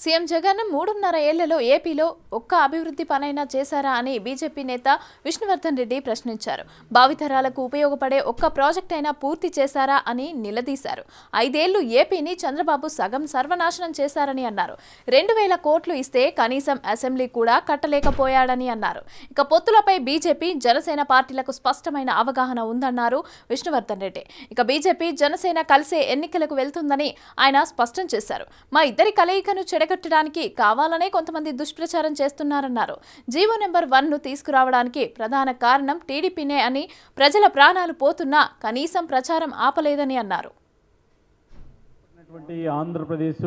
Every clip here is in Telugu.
సీఎం జగన్ మూడున్నర ఏళ్లలో ఏపీలో ఒక్క అభివృద్ధి పనైనా చేశారా అని బీజేపీ నేత విష్ణువర్ధన్ రెడ్డి ప్రశ్నించారు భావితరాలకు ఉపయోగపడే ఒక్క ప్రాజెక్ట్ అయినా పూర్తి చేశారా అని నిలదీశారు ఐదేళ్లు ఏపీని చంద్రబాబు సగం సర్వనాశనం చేశారని అన్నారు రెండు వేల కోట్లు ఇస్తే కనీసం అసెంబ్లీ కూడా కట్టలేకపోయాడని అన్నారు ఇక పొత్తులపై బీజేపీ జనసేన పార్టీలకు స్పష్టమైన అవగాహన ఉందన్నారు విష్ణువర్ధన్ రెడ్డి ఇక బీజేపీ జనసేన కలిసే ఎన్నికలకు వెళ్తుందని ఆయన స్పష్టం చేశారు మా ఇద్దరి కలయికను చెడగొట్టడానికి కావాలనే కొంతమంది దుష్ప్రచారం చేస్తున్నారన్నారు జీవో నెంబర్ వన్ ను తీసుకురావడానికి ప్రధాన కారణం టీడీపీనే అని ప్రజల ప్రాణాలు పోతున్నా కనీసం ప్రచారం ఆపలేదని అన్నారు ఉన్నటువంటి ఆంధ్రప్రదేశ్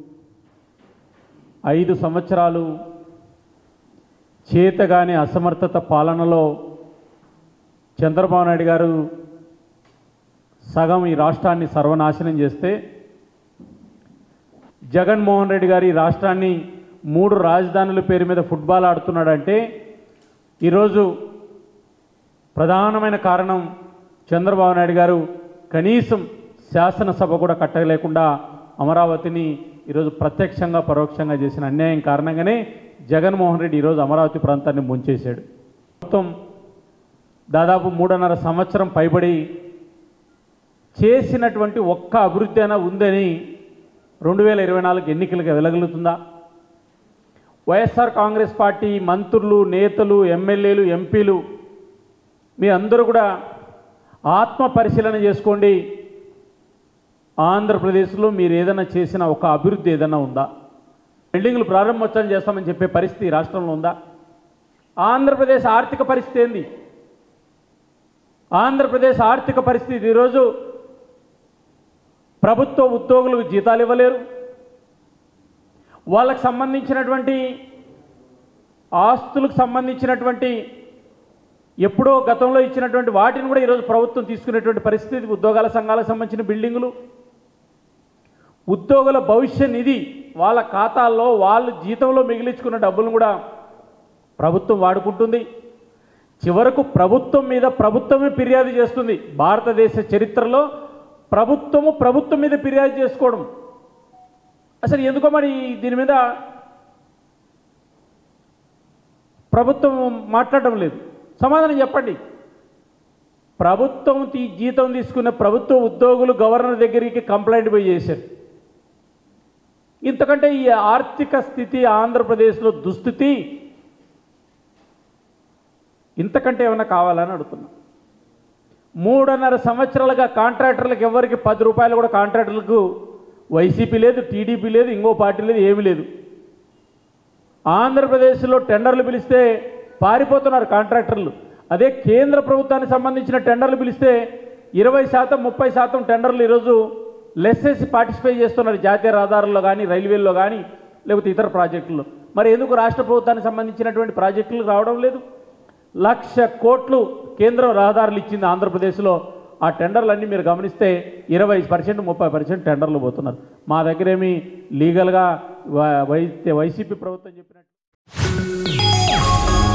ఐదు సంవత్సరాలు చేతగాని అసమర్థత పాలనలో చంద్రబాబు నాయుడు గారు సగం ఈ రాష్ట్రాన్ని సర్వనాశనం చేస్తే జగన్మోహన్ రెడ్డి గారు ఈ రాష్ట్రాన్ని మూడు రాజధానుల పేరు మీద ఫుట్బాల్ ఆడుతున్నాడంటే ఈరోజు ప్రధానమైన కారణం చంద్రబాబు నాయుడు గారు కనీసం శాసనసభ కూడా కట్టలేకుండా అమరావతిని ఈరోజు ప్రత్యక్షంగా పరోక్షంగా చేసిన అన్యాయం కారణంగానే జగన్మోహన్ రెడ్డి ఈరోజు అమరావతి ప్రాంతాన్ని ముంచేశాడు మొత్తం దాదాపు మూడున్నర సంవత్సరం పైబడి చేసినటువంటి ఒక్క అభివృద్ధి అయినా ఉందని రెండు వేల ఇరవై నాలుగు ఎన్నికలకు వెళ్ళగలుగుతుందా వైఎస్ఆర్ కాంగ్రెస్ పార్టీ మంత్రులు నేతలు ఎమ్మెల్యేలు ఎంపీలు మీ అందరూ కూడా ఆత్మ పరిశీలన చేసుకోండి ఆంధ్రప్రదేశ్లో మీరు ఏదైనా చేసిన ఒక అభివృద్ధి ఏదైనా ఉందా బిల్డింగ్లు ప్రారంభోత్సవం చేస్తామని చెప్పే పరిస్థితి ఈ రాష్ట్రంలో ఉందా ఆంధ్రప్రదేశ్ ఆర్థిక పరిస్థితి ఏంది ఆంధ్రప్రదేశ్ ఆర్థిక పరిస్థితి ఈరోజు ప్రభుత్వ ఉద్యోగులకు జీతాలు ఇవ్వలేరు వాళ్ళకు సంబంధించినటువంటి ఆస్తులకు సంబంధించినటువంటి ఎప్పుడో గతంలో ఇచ్చినటువంటి వాటిని కూడా ఈరోజు ప్రభుత్వం తీసుకునేటువంటి పరిస్థితి ఉద్యోగాల సంఘాలకు సంబంధించిన బిల్డింగులు ఉద్యోగుల భవిష్య నిధి వాళ్ళ ఖాతాల్లో వాళ్ళు జీతంలో మిగిలించుకున్న డబ్బులను కూడా ప్రభుత్వం వాడుకుంటుంది చివరకు ప్రభుత్వం మీద ప్రభుత్వమే ఫిర్యాదు చేస్తుంది భారతదేశ చరిత్రలో ప్రభుత్వము ప్రభుత్వం మీద ఫిర్యాదు చేసుకోవడం అసలు ఎందుకో మరి దీని మీద ప్రభుత్వం మాట్లాడడం లేదు సమాధానం చెప్పండి ప్రభుత్వం తీ జీతం తీసుకున్న ప్రభుత్వ ఉద్యోగులు గవర్నర్ దగ్గరికి కంప్లైంట్ పోయి చేశారు ఇంతకంటే ఈ ఆర్థిక స్థితి ఆంధ్రప్రదేశ్లో దుస్థితి ఇంతకంటే ఏమైనా కావాలని అడుగుతున్నా మూడున్నర సంవత్సరాలుగా కాంట్రాక్టర్లకు ఎవరికి పది రూపాయలు కూడా కాంట్రాక్టర్లకు వైసీపీ లేదు టీడీపీ లేదు ఇంకో పార్టీ లేదు ఏమీ లేదు ఆంధ్రప్రదేశ్లో టెండర్లు పిలిస్తే పారిపోతున్నారు కాంట్రాక్టర్లు అదే కేంద్ర ప్రభుత్వానికి సంబంధించిన టెండర్లు పిలిస్తే ఇరవై శాతం ముప్పై శాతం టెండర్లు ఈరోజు లెస్సేసి పార్టిసిపేట్ చేస్తున్నారు జాతీయ రహదారుల్లో కానీ రైల్వేల్లో కానీ లేకపోతే ఇతర ప్రాజెక్టుల్లో మరి ఎందుకు రాష్ట్ర ప్రభుత్వానికి సంబంధించినటువంటి ప్రాజెక్టులు రావడం లేదు లక్ష కోట్లు కేంద్రం రహదారులు ఇచ్చింది ఆంధ్రప్రదేశ్లో ఆ టెండర్లన్నీ మీరు గమనిస్తే ఇరవై పర్సెంట్ ముప్పై పర్సెంట్ టెండర్లు పోతున్నారు మా దగ్గర ఏమి లీగల్గా వై వైసీపీ ప్రభుత్వం చెప్పినట్టు